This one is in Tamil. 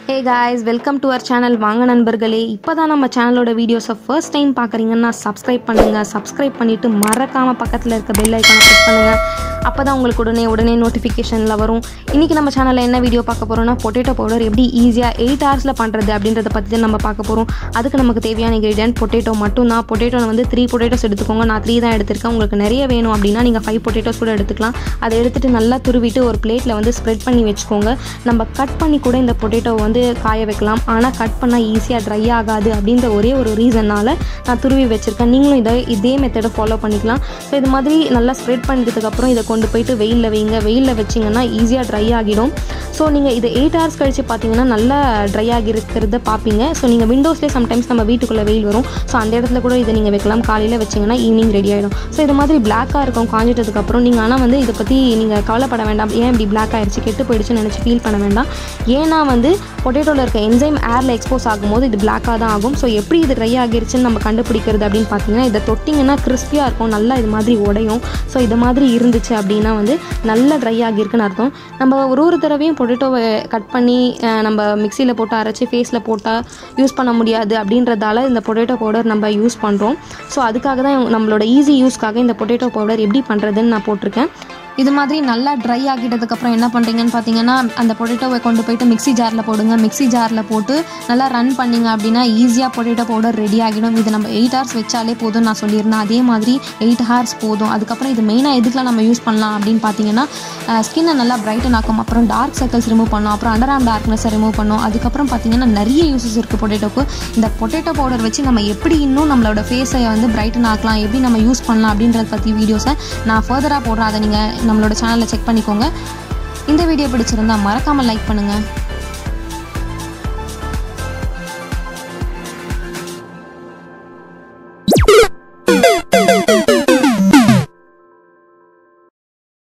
hey guys welcome to our channel வாங்க நண்பர்களே இப்போ தான் நம்ம சேனலோட வீடியோஸை ஃபர்ஸ்ட் டைம் பார்க்குறீங்கன்னா சப்ஸ்கிரைப் பண்ணுங்கள் சப்ஸ்கிரைப் பண்ணிவிட்டு மறக்காமல் பக்கத்தில் இருக்க பெல் ஐக்கானை ப்ரெஸ் பண்ணுங்கள் அப்போ தான் உங்களுக்கு உடனே உடனே நோட்டிஃபிகேஷனில் வரும் இன்றைக்கி நம்ம சேனலில் என்ன வீடியோ பார்க்க போகிறோம்னா பொட்டேட்டோ பவுடர் எப்படி ஈஸியாக எயிட் ஹவர்ஸில் பண்ணுறது அப்படின்றத பற்றி தான் நம்ம பார்க்க போகிறோம் அதுக்கு நமக்கு தேவையான இன்க்ரீடியன்ட் பொட்டேட்டோ மட்டும் தான் பொட்டேட்டோ வந்து த்ரீ பொட்டேட்டோஸ் எடுத்துக்கோங்க நான் த்ரீ தான் எடுத்திருக்கேன் உங்களுக்கு நிறைய வேணும் அப்படின்னா நீங்கள் ஃபைவ் பொட்டேட்டோஸ் கூட எடுத்துக்கலாம் அதை எடுத்துகிட்டு நல்லா துருவிட்டு ஒரு பிளேட்டில் வந்து ஸ்ப்ரெட் பண்ணி வச்சுக்கோங்க நம்ம கட் பண்ணி கூட இந்த பொட்டேட்டோவை வந்து காய வைக்கலாம் ஆனால் கட் பண்ணால் ஈஸியாக ட்ரை ஆகாது அப்படின்ற ஒரே ஒரு ரீசனால் நான் துருவி வச்சுருக்கேன் நீங்களும் இதை இதே மெத்தடை ஃபாலோ பண்ணிக்கலாம் ஸோ இது மாதிரி நல்லா ஸ்ப்ரெட் பண்ணதுக்கப்புறம் இதை கொண்டு போயிட்டு வெயிலில் வைங்க வெயிலில் வச்சிங்கன்னா ஈஸியாக ட்ரை ஆகிடும் ஸோ நீங்கள் இதை எயிட் ஹவர்ஸ் கழித்து பார்த்தீங்கன்னா நல்லா ட்ரை ஆகி இருக்கிறத பார்ப்பீங்க ஸோ நீங்கள் விண்டோஸ்லேயே சம்டைம்ஸ் நம்ம வீட்டுக்குள்ளே வெயில் வரும் ஸோ அந்த இடத்துல கூட இதை நீங்கள் வைக்கலாம் காலையில் வச்சிங்கன்னா ஈவினிங் ரெடி ஆகிடும் ஸோ இது மாதிரி பிளாக்காக இருக்கும் காஞ்சிட்டதுக்கப்புறம் நீங்கள் ஆனால் வந்து இதை பற்றி நீங்கள் கவலைப்பட வேண்டாம் ஏன் இப்படி பிளாக் ஆயிடுச்சு கெட்டு போயிடுச்சுன்னு நினச்சி ஃபீல் பண்ண வேண்டாம் ஏன்னா வந்து பொட்டேட்டோவில் இருக்க என்சைம் ஏரில் எக்ஸ்போஸ் ஆகும்போது இது பிளாக்காக தான் ஆகும் ஸோ எப்படி இது ட்ரை ஆகிருச்சுன்னு நம்ம கண்டுபிடிக்கிறது அப்படின்னு பார்த்தீங்கன்னா இதை தொட்டிங்கன்னா கிறிஸ்பியாக இருக்கும் நல்லா இது மாதிரி உடையும் ஸோ இது மாதிரி இருந்துச்சு அப்படின்னா வந்து நல்லா ட்ரை ஆகியிருக்குன்னு அர்த்தம் நம்ம ஒரு ஒரு தடவையும் பொட்டேட்டோவை கட் பண்ணி அஹ், நம்ம மிக்சியில் போட்டு அரைச்சி ஃபேஸில் போட்டால் யூஸ் பண்ண முடியாது அப்படின்றதால இந்த பொட்டேட்டோ பவுடர் நம்ம யூஸ் பண்ணுறோம் ஸோ அதுக்காக தான் நம்மளோட ஈஸி யூஸ்க்காக இந்த பொட்டேட்டோ பவுடர் எப்படி பண்ணுறதுன்னு நான் போட்டிருக்கேன் இது மாதிரி நல்லா ட்ரை ஆகிட்டதுக்கப்புறம் என்ன பண்ணுறீங்கன்னு பார்த்தீங்கன்னா அந்த பொட்டேட்டோவை கொண்டு போயிட்டு மிக்ஸி ஜாரில் போடுங்க மிக்ஸி ஜாரில் போட்டு நல்லா ரன் பண்ணிங்க அப்படின்னா ஈஸியாக பொட்டேட்டோ பவுடர் ரெடி ஆகிடும் இது நம்ம எயிட் ஹவர்ஸ் வச்சாலே போதும் நான் சொல்லியிருந்தேன் அதே மாதிரி எயிட் ஹவர்ஸ் போதும் அதுக்கப்புறம் இது மெயினாக எதுக்குலாம் நம்ம யூஸ் பண்ணலாம் அப்படின்னு பார்த்தீங்கன்னா ஸ்கின்னை நல்லா பிரைட்டன் ஆக்கும் அப்புறம் டார்க் சர்க்கிள்ஸ் ரிமூவ் பண்ணும் அப்புறம் அண்டர் ஆம் டார்க்னஸை ரிமூவ் பண்ணும் அதுக்கப்புறம் பார்த்தீங்கன்னா நிறைய யூசஸ் இருக்குது பொட்டேட்டோக்கு இந்த பொட்டேட்டோ பவுடர் வச்சு நம்ம எப்படி இன்னும் நம்மளோட ஃபேஸை வந்து பிரைட்டன் ஆக்கலாம் எப்படி நம்ம யூஸ் பண்ணலாம் அப்படின்றத பற்றி வீடியோஸை நான் ஃபர்தராக போடுறேன் அதை நீங்கள் நம்மளோட சேனலில் செக் பண்ணிக்கோங்க இந்த வீடியோ பிடிச்சிருந்தா மறக்காமல் லைக் பண்ணுங்கள்